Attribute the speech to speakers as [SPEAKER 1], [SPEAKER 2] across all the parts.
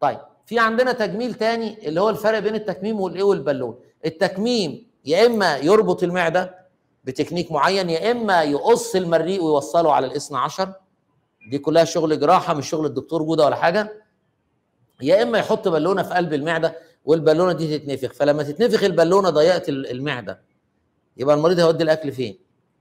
[SPEAKER 1] طيب في عندنا تجميل تاني اللي هو الفرق بين التكميم والايه والبالون التكميم يا اما يربط المعده بتكنيك معين يا اما يقص المريء ويوصله على الاثنى عشر دي كلها شغل جراحه مش شغل الدكتور جوده ولا حاجه يا اما يحط بالونه في قلب المعده والبالونه دي تتنفخ فلما تتنفخ البالونه ضيقت المعده يبقى المريض هيودي الاكل فين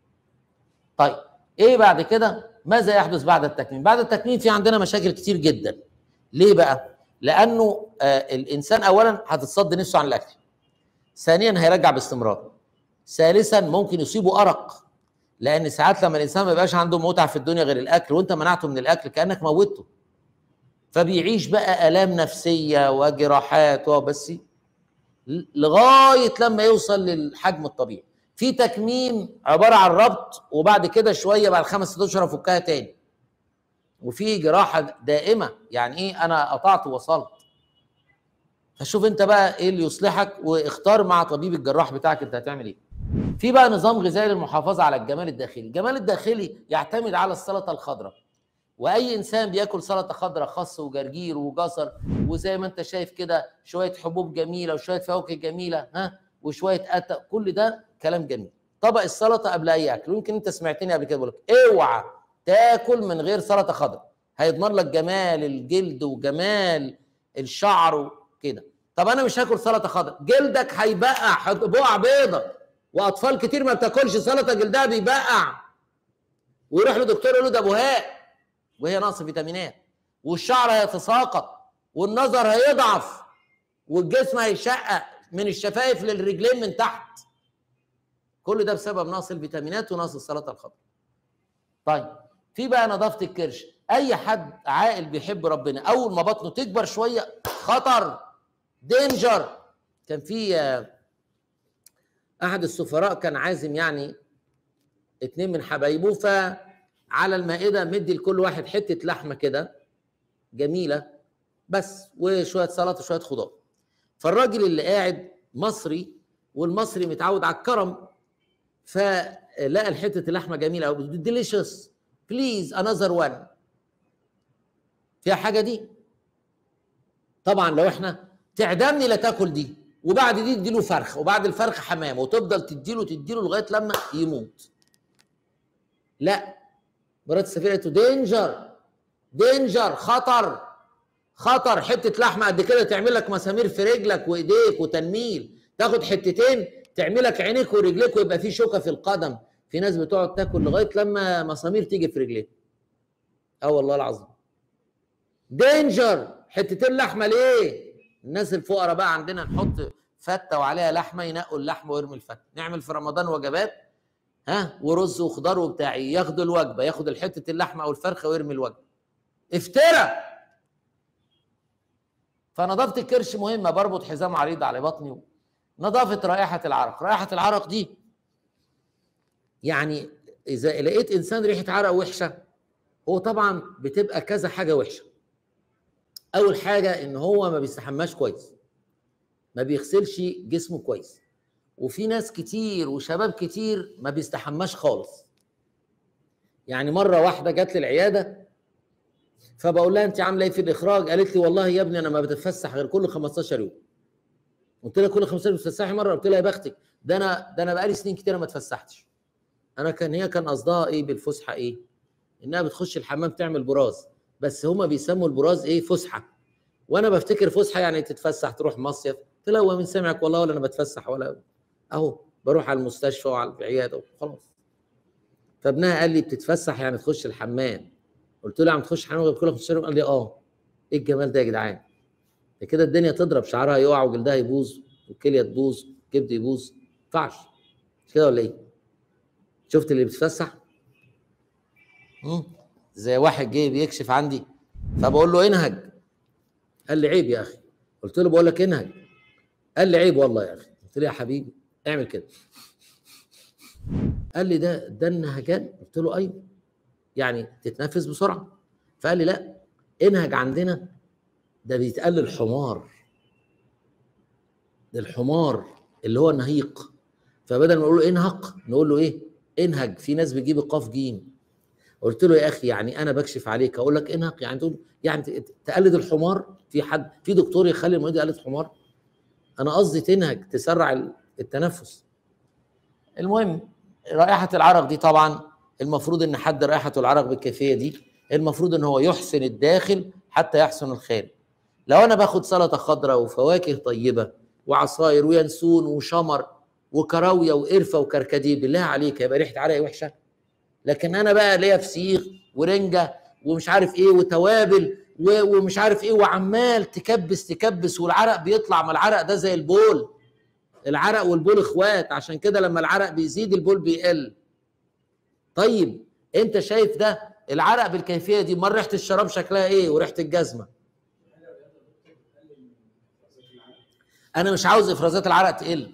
[SPEAKER 1] طيب ايه بعد كده ماذا يحدث بعد التكميم بعد التكميم في عندنا مشاكل كتير جدا ليه بقى لانه آه الانسان اولا هتتصد نفسه عن الاكل ثانيا هيرجع باستمرار ثالثا ممكن يصيبه ارق لان ساعات لما الانسان ما يبقاش عنده متعه في الدنيا غير الاكل وانت منعته من الاكل كانك موته فبيعيش بقى الام نفسيه وجراحات وبس لغايه لما يوصل للحجم الطبيعي في تكميم عباره عن ربط وبعد كده شويه بعد خمس ست اشهر افكها تاني وفي جراحه دائمه يعني ايه انا قطعت ووصلت فشوف انت بقى ايه اللي يصلحك واختار مع طبيب الجراح بتاعك انت هتعمل ايه في بقى نظام غذائي للمحافظه على الجمال الداخلي الجمال الداخلي يعتمد على السلطه الخضراء واي انسان بياكل سلطه خضراء خس وجرجير وجزر وزي ما انت شايف كده شويه حبوب جميله وشويه فواكه جميله ها وشويه اتى كل ده كلام جميل طبق السلطه قبل اي اكل ويمكن انت سمعتني قبل كده بقول لك اوعى تاكل من غير سلطه خضراء هيضمن لك جمال الجلد وجمال الشعر وكده طب انا مش هاكل سلطه خضراء جلدك هيبقع بقع بيضه واطفال كتير ما بتاكلش سلطه جلدها بيبقع ويروح لدكتور يقول له ده بهاء وهي نقص فيتامينات والشعر هيتساقط والنظر هيضعف والجسم هيشقق من الشفايف للرجلين من تحت كل ده بسبب نقص الفيتامينات ونقص السلطه الخضراء طيب في بقى نظافه الكرش اي حد عاقل بيحب ربنا اول ما بطنه تكبر شويه خطر دينجر كان في احد السفراء كان عازم يعني اتنين من حبايبه فعلى المائده مدي لكل واحد حته لحمه كده جميله بس وشويه سلطه وشويه خضار فالراجل اللي قاعد مصري والمصري متعود على الكرم فلقى الحته اللحمه جميله قوي ديليشس بليز انذر وان فيها حاجه دي طبعا لو احنا تعدمني لا تاكل دي وبعد دي تديله فرخ وبعد الفرخ حمام وتفضل تديله تديله لغايه لما يموت لا مرات السفير قالت دينجر دينجر خطر خطر حته لحمه قد كده تعمل لك مسامير في رجلك وايديك وتنميل تاخد حتتين تعمل لك عينيك ورجليك ويبقى في شوكه في القدم في ناس بتقعد تاكل لغايه لما مسامير تيجي في رجليها اه والله العظيم دينجر حتتين لحمه ليه الناس الفقراء بقى عندنا نحط فته وعليها لحمه ينقوا اللحمه ويرمي الفته نعمل في رمضان وجبات ها ورز وخضار وبتاع ياخدوا الوجبه ياخد الحته اللحمه او الفرخه ويرمي الوجبه افترى فنظافه الكرش مهمه بربط حزام عريض على بطني نظافه رائحه العرق رائحه العرق دي يعني اذا لقيت انسان ريحه عرق وحشه هو طبعا بتبقى كذا حاجه وحشه اول حاجه ان هو ما بيستحماش كويس ما بيغسلش جسمه كويس وفي ناس كتير وشباب كتير ما بيستحماش خالص يعني مره واحده جت لي العياده فبقول لها انت عامله ايه في الاخراج قالت لي والله يا ابني انا ما بتفسح غير كل 15 يوم قلت لها كل 15 يوم بتفسحي مره قلت لها يا بختك ده انا ده انا بقالي سنين كتيره ما اتفسحتش انا كان هي كان قصدها ايه بالفسحه ايه انها بتخش الحمام تعمل براز بس هما بيسموا البراز ايه فسحه وانا بفتكر فسحه يعني تتفسح تروح مصيف قلت لها هو مين سمعك والله ولا انا بتفسح ولا اهو بروح على المستشفى وعلى العياده وخلاص فابنها قال لي بتتفسح يعني تخش الحمام قلت له عم تخش الحمام غير كل 15 يوم قال لي اه ايه الجمال ده يا جدعان ده كده الدنيا تضرب شعرها يقع وجلدها يبوظ والكليه تبوظ والكبد يبوظ ما ينفعش مش كده ولا ايه؟ شفت اللي بيتفسح؟ زي واحد جه بيكشف عندي فبقول له انهج قال لي عيب يا اخي قلت له بقول لك انهج قال لي عيب والله يا اخي قلت له يا حبيبي اعمل كده قال لي ده ده النهجان قلت له ايوه يعني تتنفس بسرعه فقال لي لا انهج عندنا ده بيتقال الحمار ده الحمار اللي هو النهيق فبدل ما نقول له انهق نقول له ايه انهج في ناس بتجيب القاف جيم قلت له يا اخي يعني انا بكشف عليك اقول لك انهق يعني تقول يعني ت- تقلد الحمار في حد في دكتور يخلي المريض يقلد حمار انا قصدي تنهج تسرع ال- التنفس المهم رائحه العرق دي طبعا المفروض ان حد رائحه العرق بالكيفيه دي المفروض ان هو يحسن الداخل حتى يحسن الخارج لو انا باخد سلطه خضراء وفواكه طيبه وعصاير وينسون وشمر وكراويه وقرفه وكركديه بالله عليك هيبقى ريحه عرقي وحشه لكن انا بقى ليا فسيخ ورنجه ومش عارف ايه وتوابل و- ومش عارف ايه وعمال تكبس تكبس والعرق بيطلع ما العرق ده زي البول العرق والبول اخوات عشان كده لما العرق بيزيد البول بيقل طيب انت شايف ده العرق بالكيفيه دي مر ريحه الشراب شكلها ايه وريحه الجزمه انا مش عاوز افرازات العرق تقل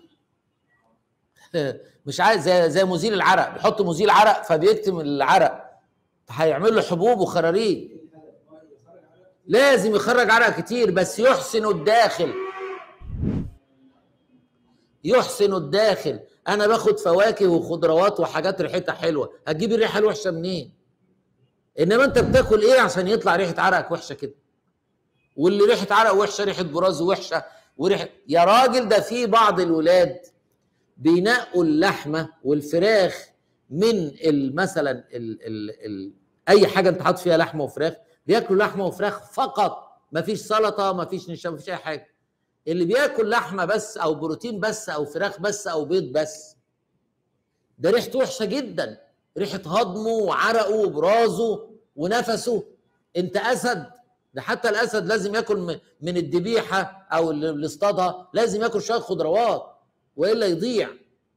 [SPEAKER 1] مش عايز زي زي مزيل العرق بيحط مزيل عرق فبيكتم العرق هيعمل له حبوب وخراريج لازم يخرج عرق كتير بس يحسن الداخل يحسن الداخل انا باخد فواكه وخضروات وحاجات ريحتها حلوه هتجيب الريحه الوحشه منين انما انت بتاكل ايه عشان يطلع ريحه عرقك وحشه كده واللي ريحه عرق وحشه ريحه براز وحشه وريحه يا راجل ده في بعض الولاد بينقوا اللحمه والفراخ من ال- مثلا ال ال ال اي حاجه انت حاطط فيها لحمه وفراخ بياكلوا لحمه وفراخ فقط مفيش سلطه مفيش نشا مفيش اي حاجه اللي بياكل لحمه بس او بروتين بس او فراخ بس او بيض بس ده ريحته وحشه جدا ريحه هضمه وعرقه وبرازه ونفسه انت اسد ده حتى الاسد لازم ياكل م- من الذبيحه او اللي اللي اصطادها لازم ياكل شويه خضروات والا يضيع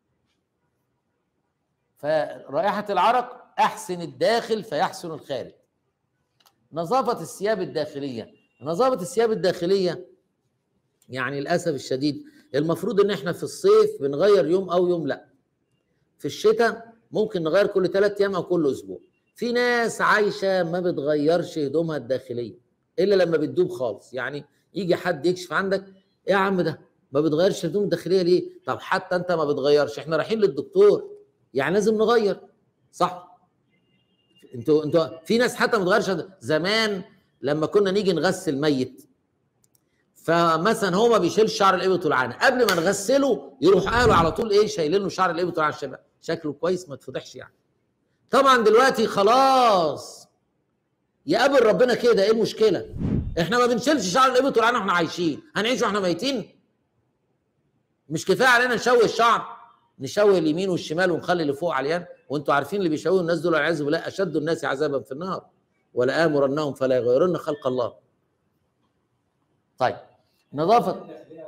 [SPEAKER 1] فرائحه العرق احسن الداخل فيحسن الخارج نظافه الثياب الداخليه نظافه الثياب الداخليه يعني للاسف الشديد المفروض ان احنا في الصيف بنغير يوم او يوم لا في الشتاء ممكن نغير كل ثلاث ايام او كل اسبوع في ناس عايشه ما بتغيرش هدومها الداخليه الا لما بتدوب خالص يعني يجي حد يكشف عندك ايه يا عم ده ما بتغيرش هدوم الداخليه ليه طب حتى انت ما بتغيرش احنا رايحين للدكتور يعني لازم نغير صح انتوا انتوا في ناس حتى ما بتغيرش هدوم. زمان لما كنا نيجي نغسل ميت فمثلا هو ما بيشيلش شعر الابط والعانه قبل ما نغسله يروح اهله على طول ايه شايلين له شعر الابط والعانه عشان يبقى شكله كويس ما تفضحش يعني طبعا دلوقتي خلاص يقابل ربنا كده ايه المشكله احنا ما بنشيلش شعر الابط والعانه واحنا عايشين هنعيش واحنا ميتين مش كفايه علينا نشوه الشعر نشوه اليمين والشمال ونخلي اللي فوق عليان وانتوا عارفين اللي بيشوهوا الناس دول والعياذ بالله اشد الناس عذابا في النار ولا امرنهم فلا يغيرن خلق الله طيب نظافه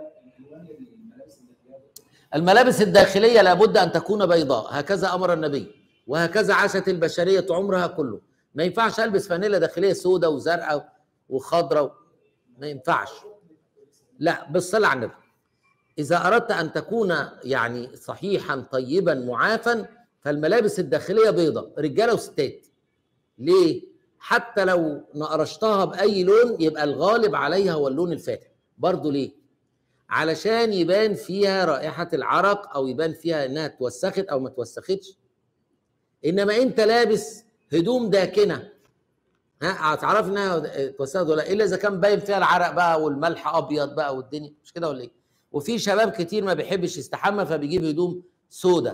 [SPEAKER 1] الملابس الداخليه لابد ان تكون بيضاء هكذا امر النبي وهكذا عاشت البشريه عمرها كله ما ينفعش البس فانيلا داخليه سوداء وزرقاء وخضراء ما ينفعش لا بالصلاه على النبي اذا اردت ان تكون يعني صحيحا طيبا معافا فالملابس الداخليه بيضاء رجاله وستات ليه حتى لو نقرشتها باي لون يبقى الغالب عليها هو اللون الفاتح برضه ليه علشان يبان فيها رائحه العرق او يبان فيها انها اتوسخت او ما اتوسختش انما انت لابس هدوم داكنه ها هتعرف انها اتوسخت ولا الا اذا كان باين فيها العرق بقى والملح ابيض بقى والدنيا مش كده ولا ايه وفي شباب كتير ما بيحبش يستحمى فبيجيب هدوم سودة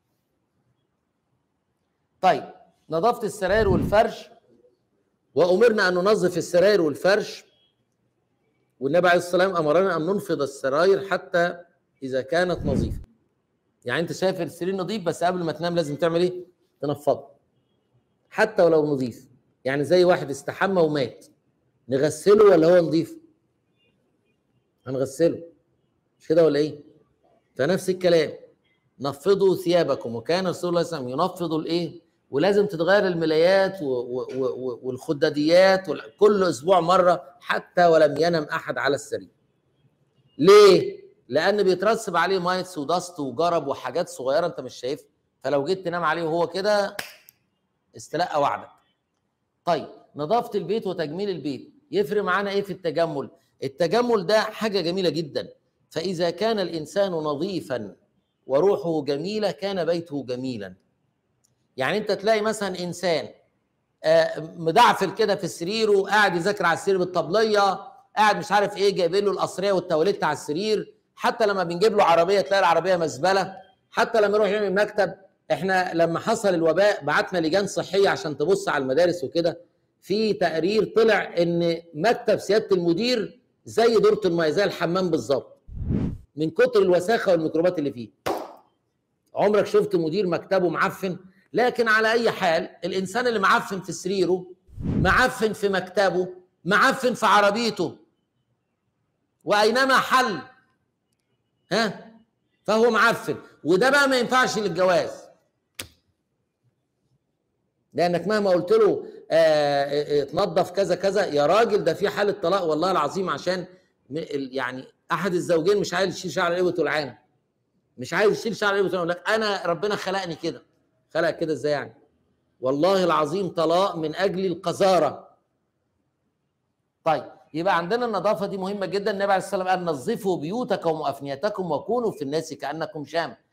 [SPEAKER 1] طيب نظافه السراير والفرش وامرنا ان ننظف السراير والفرش والنبي عليه الصلاه والسلام امرنا ان ننفض السراير حتى اذا كانت نظيفه يعني انت شايف السرير نظيف بس قبل ما تنام لازم تعمل ايه تنفضه حتى ولو نظيف يعني زي واحد استحمى ومات نغسله ولا هو نظيف هنغسله مش كده ولا ايه فنفس الكلام نفضوا ثيابكم وكان رسول الله صلى الله عليه وسلم ينفض الايه ولازم تتغير الملايات و- و- و- والخداديات وال- كل اسبوع مره حتى ولم ينم احد على السرير ليه لان بيترسب عليه مايتس ودست وجرب وحاجات صغيره انت مش شايفها فلو جيت تنام عليه وهو كده استلقى وعدك طيب نظافه البيت وتجميل البيت يفرق معانا ايه في التجمل التجمل ده حاجه جميله جدا فاذا كان الانسان نظيفا وروحه جميله كان بيته جميلا يعني انت تلاقي مثلا انسان آه، مدعفل كده في سريره قاعد يذاكر على السرير بالطبليه قاعد مش عارف ايه جايبين له القصريه والتواليت على السرير حتى لما بنجيب له عربيه تلاقي العربيه مزبله حتى لما يروح يعمل مكتب احنا لما حصل الوباء بعتنا لجان صحيه عشان تبص على المدارس وكده في تقرير طلع ان مكتب سياده المدير زي دوره الميه زي الحمام بالظبط من كتر الوساخه والميكروبات اللي فيه عمرك شفت مدير مكتبه معفن لكن على اي حال الانسان اللي معفن في سريره معفن في مكتبه معفن في عربيته واينما حل ها فهو معفن وده بقى ما ينفعش للجواز لانك مهما قلت له آه اتنظف كذا كذا يا راجل ده في حاله طلاق والله العظيم عشان يعني احد الزوجين مش عايز يشيل شعر رقبته العانه مش عايز يشيل شعر رقبته يقول لك انا ربنا خلقني كده خلق كده ازاي يعني والله العظيم طلاق من اجل القذاره طيب يبقى عندنا النظافه دي مهمه جدا النبي عليه الصلاه والسلام قال نظفوا بيوتكم وافنيتكم وكونوا في الناس كانكم شام